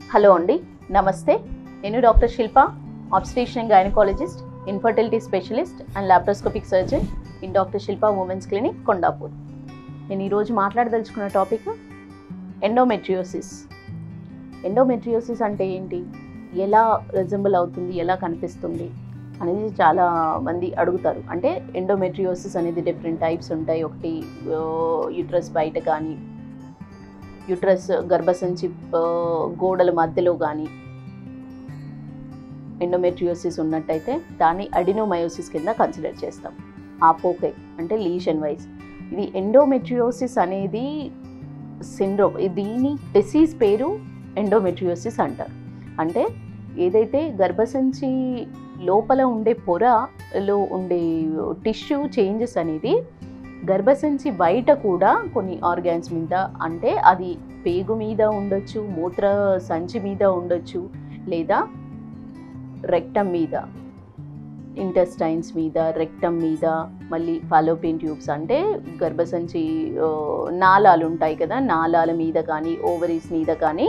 Hello అండి నమస్తే నేను doctor Shilpa obstetrician and gynaecologist infertility specialist and laparoscopic surgeon in doctor Shilpa women's clinic Kondapur నేను ఈరోజు మాట్లాడదలుచుకున్న టాపిక్ ఎండోమెట్రియోసిస్ ఎండోమెట్రియోసిస్ అంటే ఏంటి ఎలా రిజంబుల్ అవుతుంది ఎలా కనిపిస్తుంది అనేది చాలా మంది అడుగుతారు అంటే ఎండోమెట్రియోసిస్ అనేది డిఫరెంట్ టైప్స్ ఉంటాయి ఒకటి యూట్రస్ బయట కానీ యూట్రస్ గర్భసంచి ఆ, గోడల మధ్యలో కానీ ఎండోమెట్రియోసిస్ ఉన్నట్టయితే దాన్ని అడినోమయోసిస్ కింద కన్సిడర్ చేస్తాం ఆ పోకే అంటే లీషన్ వైజ్ ఇది ఎండోమెట్రియోసిస్ అనేది సిండ్రోమ్ దీని డిసీజ్ పేరు ఎండోమెట్రియోసిస్ అంటారు అంటే ఏదైతే గర్భసంచి లోపల ఉండే పొరలో ఉండే టిష్యూ చేంజెస్ అనేది గర్భసంచి బయట కూడా కొన్ని ఆర్గాన్స్ మీద అంటే అది పేగు మీద ఉండొచ్చు మూత్ర సంచి మీద ఉండొచ్చు లేదా రెక్టమ్ మీద ఇంటెస్టైన్స్ మీద రెక్టమ్ మీద మళ్ళీ ఫాలోపిన్ ట్యూబ్స్ అంటే గర్భసంచి ఆ, నాళాలు ఉంటాయి కదా నాళాల మీద కానీ ఓవరీస్ మీద కానీ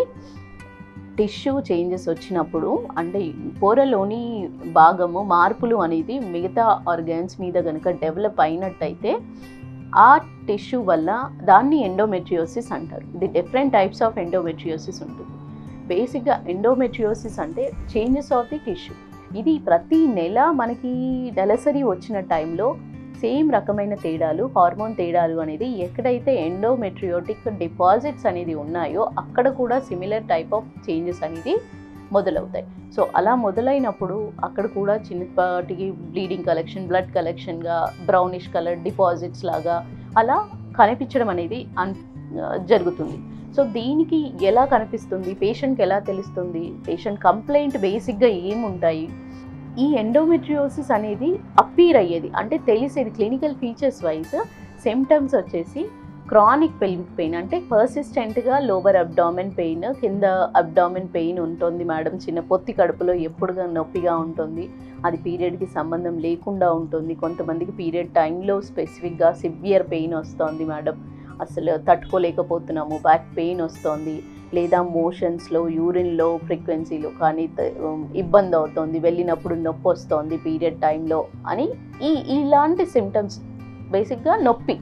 టిష్యూ చేంజెస్ వచ్చినప్పుడు అంటే పొరలోని భాగము మార్పులు అనేది మిగతా ఆర్గాన్స్ మీద కనుక డెవలప్ అయినట్టయితే ఆ టిష్యూ వల్ల దాన్ని ఎండోమెట్రియోసిస్ అంటారు ఇది డిఫరెంట్ టైప్స్ ఆఫ్ ఎండోమెట్రియోసిస్ ఉంటుంది బేసిక్గా ఎండోమెట్రియోసిస్ అంటే చేంజెస్ ఆఫ్ ది టిష్యూ ఇది ప్రతి నెల మనకి నెలసరి వచ్చిన టైంలో సేమ్ రకమైన తేడాలు హార్మోన్ తేడాలు అనేది ఎక్కడైతే ఎండోమెట్రియోటిక్ డిపాజిట్స్ అనేది ఉన్నాయో అక్కడ కూడా సిమిలర్ టైప్ ఆఫ్ చేంజెస్ అనేది మొదలవుతాయి సో అలా మొదలైనప్పుడు అక్కడ కూడా చిన్నపాటికి బ్లీడింగ్ కలెక్షన్ బ్లడ్ కలెక్షన్గా బ్రౌనిష్ కలర్ డిపాజిట్స్ లాగా అలా కనిపించడం అనేది అన్ జరుగుతుంది సో దీనికి ఎలా కనిపిస్తుంది పేషెంట్కి ఎలా తెలుస్తుంది పేషెంట్ కంప్లైంట్ బేసిక్గా ఏముంటాయి ఈ ఎండోమెట్రియోసిస్ అనేది అప్పీర్ అయ్యేది అంటే తెలిసేది క్లినికల్ ఫీచర్స్ వైజ్ సిమ్టమ్స్ వచ్చేసి క్రానిక్ పెల్విక్ పెయిన్ అంటే పర్సిస్టెంట్గా లోవర్ అబ్డామిన్ పెయిన్ కింద అబ్డామిన్ పెయిన్ ఉంటుంది మేడం చిన్న పొత్తి కడుపులో ఎప్పుడుగా నొప్పిగా ఉంటుంది అది పీరియడ్కి సంబంధం లేకుండా ఉంటుంది కొంతమందికి పీరియడ్ టైంలో స్పెసిఫిక్గా సివియర్ పెయిన్ వస్తుంది మేడం అసలు తట్టుకోలేకపోతున్నాము బ్యాక్ పెయిన్ వస్తుంది లేదా మోషన్స్లో యూరిన్లో ఫ్రీక్వెన్సీలో కానీ త- ఇబ్బంది అవుతుంది వెళ్ళినప్పుడు నొప్పి వస్తుంది పీరియడ్ టైంలో అని ఈ ఇలాంటి సిమ్టమ్స్ బేసిక్గా నొప్పి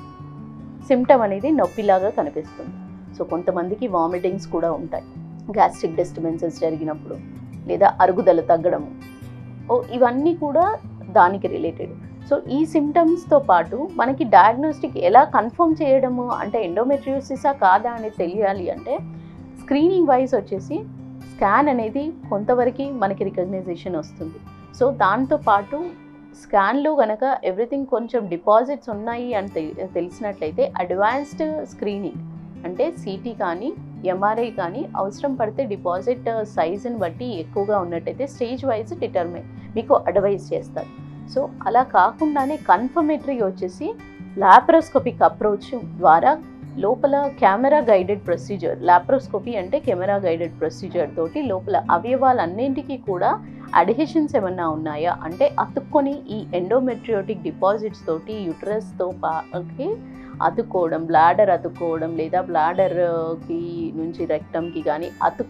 సిమ్టమ్ అనేది నొప్పిలాగా కనిపిస్తుంది సో కొంతమందికి వామిటింగ్స్ కూడా ఉంటాయి గ్యాస్ట్రిక్ డిస్టర్బెన్సెస్ జరిగినప్పుడు లేదా అరుగుదల తగ్గడము ఓ ఇవన్నీ కూడా దానికి రిలేటెడ్ సో ఈ సిమ్టమ్స్తో పాటు మనకి డయాగ్నోస్టిక్ ఎలా కన్ఫర్మ్ చేయడము అంటే ఎండోమెట్రియోసిసా కాదా అనేది తెలియాలి అంటే స్క్రీనింగ్ వైజ్ వచ్చేసి స్కాన్ అనేది కొంతవరకు మనకి రికగ్నైజేషన్ వస్తుంది సో దాంతో పాటు స్కాన్లో కనుక ఎవ్రీథింగ్ కొంచెం డిపాజిట్స్ ఉన్నాయి అని తె- తెలిసినట్లయితే అడ్వాన్స్డ్ స్క్రీనింగ్ అంటే సిటీ కానీ ఎంఆర్ఐ కానీ అవసరం పడితే డిపాజిట్ సైజుని బట్టి ఎక్కువగా ఉన్నట్టయితే స్టేజ్ వైజ్ డిటర్మైన్ మీకు అడ్వైజ్ చేస్తారు సో అలా కాకుండానే కన్ఫర్మేటరీ వచ్చేసి లాప్రోస్కోపిక్ అప్రోచ్ ద్వారా లోపల కెమెరా గైడెడ్ ప్రొసీజర్ లాప్రోస్కోపీ అంటే కెమెరా గైడెడ్ ప్రొసీజర్ తోటి లోపల అవయవాలన్నింటికీ కూడా అడ్హెషన్స్ ఏమన్నా ఉన్నాయా అంటే అతుక్కొని ఈ ఎండోమెట్రియోటిక్ డిపాజిట్స్ తోటి యూట్రస్తో పాకి అతుక్కోవడం బ్లాడర్ అతుక్కోవడం లేదా బ్లాడర్కి నుంచి రెక్టమ్కి కానీ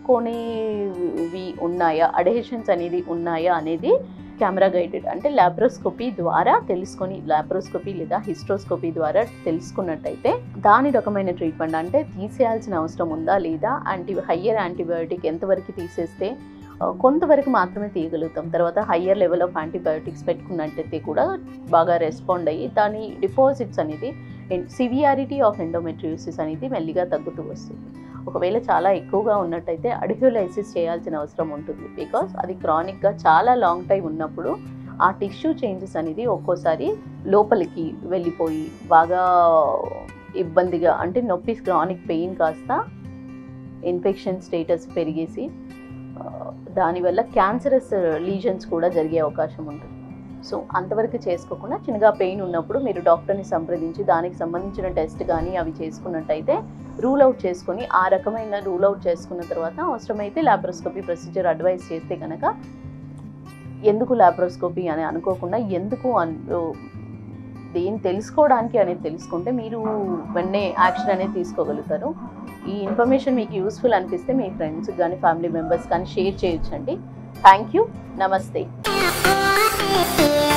అతుక్కొనేవి ఉన్నాయా అడ్హెషన్స్ అనేది ఉన్నాయా అనేది కెమెరా గైడెడ్ అంటే లాప్రోస్కోపీ ద్వారా తెలుసుకొని లాప్రోస్కోపీ లేదా హిస్ట్రోస్కోపీ ద్వారా తెలుసుకున్నట్టయితే దాని రకమైన ట్రీట్మెంట్ అంటే తీసేయాల్సిన అవసరం ఉందా లేదా యాంటీ హయ్యర్ యాంటీబయోటిక్ ఎంతవరకు తీసేస్తే ఆ, కొంతవరకు మాత్రమే తీయగలుగుతాం తర్వాత హయ్యర్ లెవెల్ ఆఫ్ యాంటీబయోటిక్స్ పెట్టుకున్నట్టయితే కూడా బాగా రెస్పాండ్ అయ్యి దాని డిపాజిట్స్ అనేది సివియారిటీ ఆఫ్ ఎండోమెట్రియోసిస్ అనేది మెల్లిగా తగ్గుతూ వస్తుంది ఒకవేళ చాలా ఎక్కువగా ఉన్నట్టయితే అడిహ్యులైసిస్ చేయాల్సిన అవసరం ఉంటుంది బికాస్ అది క్రానిక్గా చాలా లాంగ్ టైం ఉన్నప్పుడు ఆ టిష్యూ చేంజెస్ అనేది ఒక్కోసారి లోపలికి వెళ్ళిపోయి బాగా ఇబ్బందిగా అంటే నొప్పి క్రానిక్ పెయిన్ కాస్త ఇన్ఫెక్షన్ స్టేటస్ పెరిగేసి ఆ, దానివల్ల క్యాన్సరస్ లీజన్స్ కూడా జరిగే అవకాశం ఉంటుంది సో అంతవరకు చేసుకోకుండా చిన్నగా పెయిన్ ఉన్నప్పుడు మీరు డాక్టర్ని సంప్రదించి దానికి సంబంధించిన టెస్ట్ కానీ అవి చేసుకున్నట్టయితే రూల్ అవుట్ చేసుకొని ఆ రకమైన రూల్ అవుట్ చేసుకున్న తర్వాత అవసరమైతే లాప్రోస్కోపీ ప్రొసీజర్ అడ్వైస్ చేస్తే కనుక ఎందుకు లాప్రోస్కోపీ అని అనుకోకుండా ఎందుకు అన్ దేని తెలుసుకోవడానికి అనేది తెలుసుకుంటే మీరు వెంటనే యాక్షన్ అనేది తీసుకోగలుగుతారు ఈ ఇన్ఫర్మేషన్ మీకు యూస్ఫుల్ అనిపిస్తే మీ ఫ్రెండ్స్ కానీ ఫ్యామిలీ మెంబర్స్ కానీ షేర్ చేయొచ్చండి థ్యాంక్ యూ నమస్తే Thank you.